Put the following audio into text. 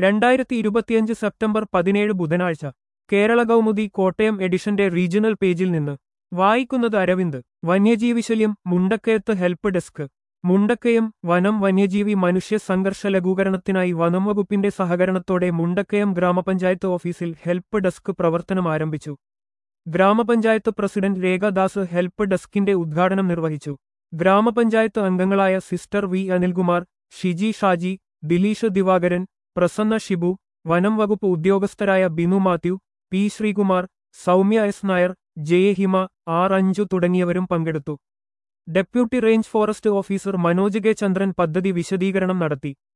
രണ്ടായിരത്തി ഇരുപത്തിയഞ്ച് സെപ്റ്റംബർ പതിനേഴ് ബുധനാഴ്ച കേരള കൗമുദി കോട്ടയം എഡിഷന്റെ റീജിയണൽ പേജിൽ നിന്ന് വായിക്കുന്നത് അരവിന്ദ് വന്യജീവിശല്യം മുണ്ടക്കയത്ത് ഹെൽപ്പ് ഡെസ്ക് മുണ്ടക്കയം വനം വന്യജീവി മനുഷ്യ സംഘർഷ ലഘൂകരണത്തിനായി വനം വകുപ്പിന്റെ സഹകരണത്തോടെ മുണ്ടക്കയം ഗ്രാമപഞ്ചായത്ത് ഓഫീസിൽ ഹെൽപ്പ് ഡെസ്ക് പ്രവർത്തനം ആരംഭിച്ചു ഗ്രാമപഞ്ചായത്ത് പ്രസിഡന്റ് രേഖദാസ് ഹെൽപ്പ് ഡെസ്കിന്റെ ഉദ്ഘാടനം നിർവഹിച്ചു ഗ്രാമപഞ്ചായത്ത് അംഗങ്ങളായ സിസ്റ്റർ വി അനിൽകുമാർ ഷിജി ഷാജി ദിലീഷ് ദിവാകരൻ പ്രസന്ന ഷിബു വനം വകുപ്പ് ഉദ്യോഗസ്ഥരായ Binu Mathew P Sreekumar Soumya S Nair J Hima R Anju തുടങ്ങിയവരും പങ്കെടുത്തു deputy range forest officer Manoj K Chandran പദ്ധതി വിശദീകരണം നടത്തി